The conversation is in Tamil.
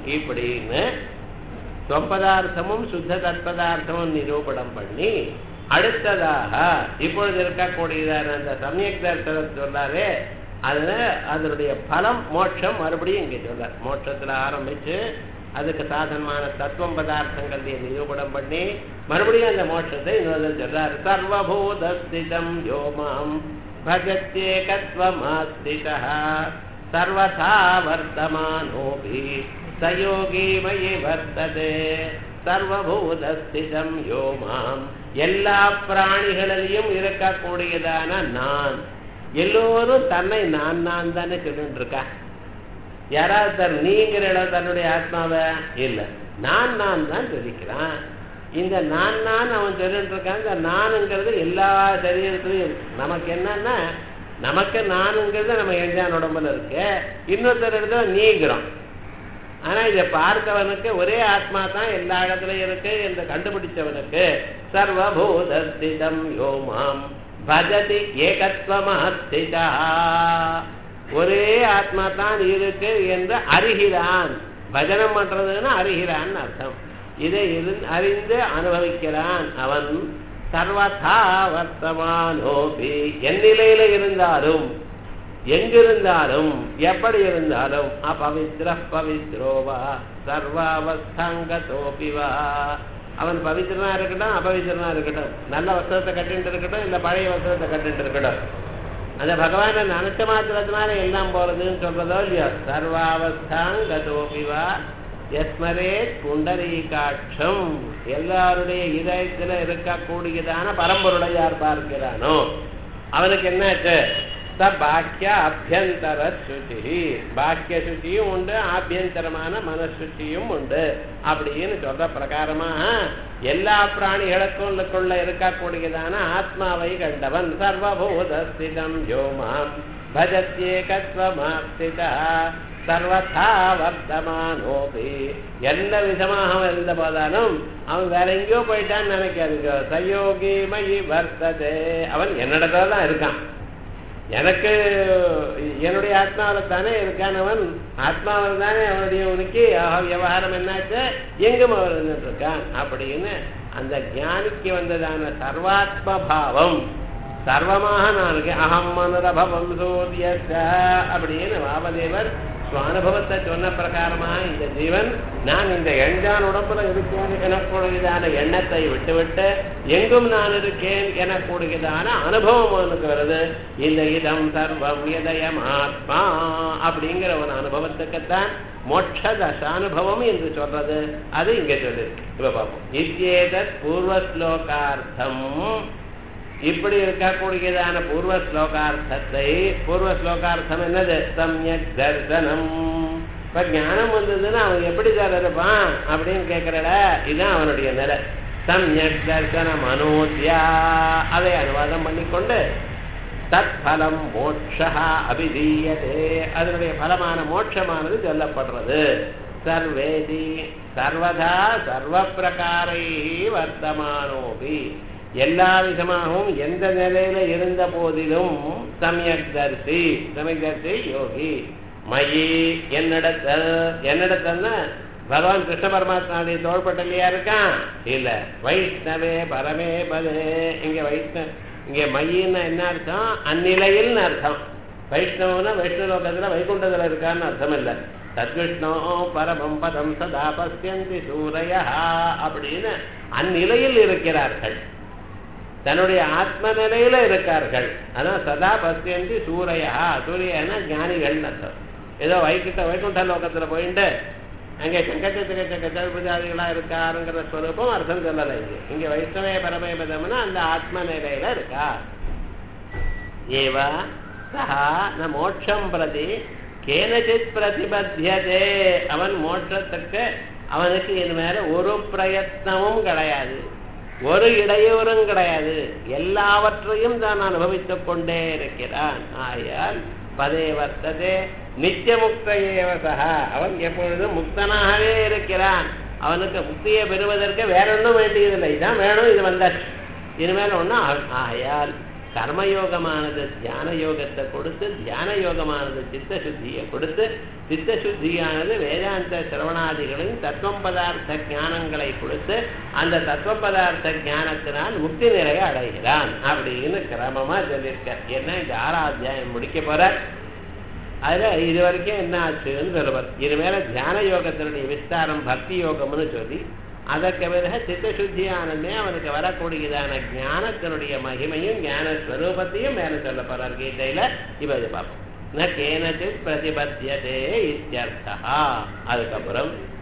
இப்படின்னு சொம்பதார்த்தமும் சுத்த தத்பதார்த்தமும் நிரூபணம் பண்ணி அடுத்ததாக இப்பொழுது இருக்கக்கூடியதான அந்த சமயக் தர்சனம் சொன்னாரே அதுல அதனுடைய பலம் மோட்சம் மறுபடியும் இங்கே சொல்றார் மோட்சத்துல ஆரம்பிச்சு அதுக்கு சாதனமான தத்துவம் பதார்த்தங்கள் நிரூபணம் பண்ணி மறுபடியும் அந்த மோட்சத்தை இன்னொரு சொல்றார் சர்வபூதஸ்திதம் யோமாம் பஜத்யேகத்வமாஸ்திதா சர்வதா வர்த்தமானோபி சயோகி மயி வர்த்ததே சர்வபூதஸ்திதம் யோமாம் எல்லா பிராணிகளிலையும் இருக்கக்கூடியதான நான் எல்லோரும் தன்னை நான் நான் தானே சொல்லிட்டு இருக்கா யாராவது தன் நீங்கிற இடம் தன்னுடைய ஆத்மாவை இல்லை நான் நான் தான் சொல்லிக்கிறான் இந்த நான் நான் அவன் சொல்லிட்டு இருக்கான் இந்த நானுங்கிறது எல்லா சரீரத்திலையும் இருக்கு. நமக்கு என்னன்னா நமக்கு நானுங்கிறது நம்ம எஞ்சான் உடம்புல இருக்கு இன்னொருத்தர் இடத்துல நீங்கிறோம் ஆனா இதை பார்த்தவனுக்கு ஒரே ஆத்மா தான் எல்லா இடத்துலயும் இருக்கு என்று கண்டுபிடிச்சவனுக்கு சர்வபூதஸ்திதம் யோமாம் பஜதி ஏகத்வமஸ்திதா ஒரே ஆத்மா தான் இருக்கு என்று அறிகிறான் பஜனம் பண்றதுன்னா அறிகிறான் அர்த்தம் இதை இரு- அறிந்து அனுபவிக்கிறான் அவன் சர்வதா வர்த்தமானோபி என் நிலையில இருந்தாலும் எங்கிருந்தாலும் எப்படி இருந்தாலும் அபவித்ர பவித்ரோவா சர்வாவஸ்தாங்கதோபிவா அவன் பவித்திரனா இருக்கட்டும் அபவித்திரனா இருக்கட்டும் நல்ல வஸ்திரத்தை கட்டிட்டு இருக்கட்டும் இல்ல பழைய வஸ்திரத்தை கட்டிட்டு இருக்கட்டும் அந்த பகவானை நினைச்ச மாத்திரத்தினால எல்லாம் போறதுன்னு சொல்றதோ இல்லையோ சர்வாவஸ்தாங்கதோபிவா எஸ்மரே புண்டரீகாட்சம் எல்லாருடைய இதயத்துல இருக்கக்கூடியதான பரம்பொருளை யார் பார்க்கிறானோ அவனுக்கு என்னாச்சு ச பாக்கிய அபியந்தர சுச்சி பாக்கிய சுச்சியும் உண்டு ஆபியந்தரமான மனசுச்சியும் உண்டு அப்படின்னு சொல்ற பிரகாரமா எல்லா பிராணிகளுக்கும் உள்ளுக்குள்ள இருக்கக்கூடியதான ஆத்மாவை கண்டவன் சர்வபூதஸ்திதம் யோமாம் பஜத்யேகத்வமாஸ்திதா சர்வதா வர்த்தமானோபி எந்த விதமாக அவன் இருந்த போதாலும் அவன் வேற எங்கேயோ போயிட்டான்னு நினைக்காதுங்க சயோகி மயி வர்த்ததே அவன் என்னிடத்துல தான் இருக்கான் எனக்கு என்னுடைய ஆத்மாவில் தானே இருக்கானவன் ஆத்மாவில் தானே அவனுடைய உனக்கு ஆஹா, விவகாரம் என்னாச்சு எங்கும் அவர் இருந்துட்டு இருக்கான் அப்படின்னு அந்த ஞானிக்கு வந்ததான சர்வாத்ம பாவம் சர்வமாக நான் இருக்கேன் அகம் மனுரபவம் சூரிய அப்படின்னு வாமதேவர் சுவானுபவத்தை சொன்ன பிரகாரமா இந்த ஜீவன் நான் இந்த எஞ்சான் உடம்புல இருக்கேன் எனக்கூடியதான எண்ணத்தை விட்டுவிட்டு எங்கும் நான் இருக்கேன் எனக்கூடியதான அனுபவம் அவனுக்கு வருது இந்த இதம் சர்வம் இதயம் ஆத்மா அப்படிங்கிற ஒரு அனுபவத்துக்குத்தான் மோட்ச தசானுபவம் என்று சொல்றது அது இங்க சொல்லு இப்ப பார்ப்போம் இத்தியேதத் பூர்வ ஸ்லோகார்த்தம் இப்படி இருக்கக்கூடியதான பூர்வ ஸ்லோகார்த்தத்தை பூர்வ ஸ்லோகார்த்தம் என்னது சம்யக் தர்சனம் இப்ப ஞானம் வந்ததுன்னா அவன் எப்படி சார் இருப்பான் அப்படின்னு கேட்கிறட இதுதான் அவனுடைய நிலை சம்யக் தர்சனம் அனோத்யா அதை அனுவாதம் பண்ணிக்கொண்டு தத்பலம் மோட்சா அபிதீயதே அதனுடைய பலமான மோட்சமானது சொல்லப்படுறது சர்வேதி சர்வதா சர்வ பிரகாரை வர்த்தமானோபி எல்லா விதமாகவும் எந்த நிலையில இருந்த போதிலும் சமயக் தரிசி சமயக் தரிசி யோகி மயி என்னிடத்தல் என்னிடத்தல்னா பகவான் கிருஷ்ண பரமாத்மாவுடைய தோள்பட்டலையா இருக்கான் இல்ல வைஷ்ணவே பரமே பதே இங்க வைஷ்ண இங்க மையின்னு என்ன அர்த்தம் அந்நிலையில்னு அர்த்தம் வைஷ்ணவனா வைஷ்ணவ லோகத்துல வைகுண்டத்துல இருக்கான்னு அர்த்தம் இல்ல சத்விஷ்ணோ பரமம் பதம் சதா பசியந்தி சூரைய அப்படின்னு அந்நிலையில் இருக்கிறார்கள் தன்னுடைய ஆத்ம நிலையில இருக்கார்கள் அதான் சதா பசியந்தி சூரையா சூரியனா ஞானிகள் அர்த்தம் ஏதோ வைகுண்ட வைகுண்ட லோகத்துல போயிட்டு அங்கே சங்கச்சத்திர சக்கரபுஜாதிகளா இருக்காருங்கிற ஸ்வரூபம் அர்த்தம் சொல்லலை இங்க இங்க வைஷ்ணவே பரமேபதம்னா அந்த ஆத்ம நிலையில இருக்கா ஏவா சஹா ந மோட்சம் பிரதி கேனச்சித் பிரதிபத்தியதே அவன் மோட்சத்துக்கு அவனுக்கு இது மேல ஒரு பிரயத்னமும் கிடையாது ஒரு இடையூறும் கிடையாது எல்லாவற்றையும் தான் அனுபவித்துக் கொண்டே இருக்கிறான் ஆயால் பதே வர்த்ததே நித்திய முக்த ஏவசகா அவன் எப்பொழுதும் முக்தனாகவே இருக்கிறான் அவனுக்கு முக்தியை பெறுவதற்கு வேற ஒன்றும் வேண்டியதில்லை இதான் வேணும் இது வந்தாச்சு இனிமேல் ஒன்றும் ஆகையால் கர்மயோகமானது தியான யோகத்தை கொடுத்து தியான யோகமானது சித்த சுத்தியை கொடுத்து சித்த சுத்தியானது வேதாந்த சிரவணாதிகளையும் தத்துவம் பதார்த்த ஞானங்களை கொடுத்து அந்த தத்துவ பதார்த்த ஞானத்தினால் முக்தி நிலையை அடைகிறான் அப்படின்னு கிரமமா சொல்லியிருக்கார் ஏன்னா இந்த ஆறாம் அத்தியாயம் முடிக்க போற அதுல இது வரைக்கும் என்ன ஆச்சுன்னு சொல்லுவார் இனிமேல தியான யோகத்தினுடைய விஸ்தாரம் பக்தி யோகம்னு சொல்லி அதற்கு பிறகு சித்தசுத்தியானமே அவனுக்கு வரக்கூடியதான ஞானத்தினுடைய மகிமையும் ஞான ஸ்வரூபத்தையும் மேல சொல்ல போறார் கீதையில இப்ப இது பார்ப்போம் ந கேனச்சித் பிரதிபத்தியதே இத்தியர்த்தா அதுக்கப்புறம்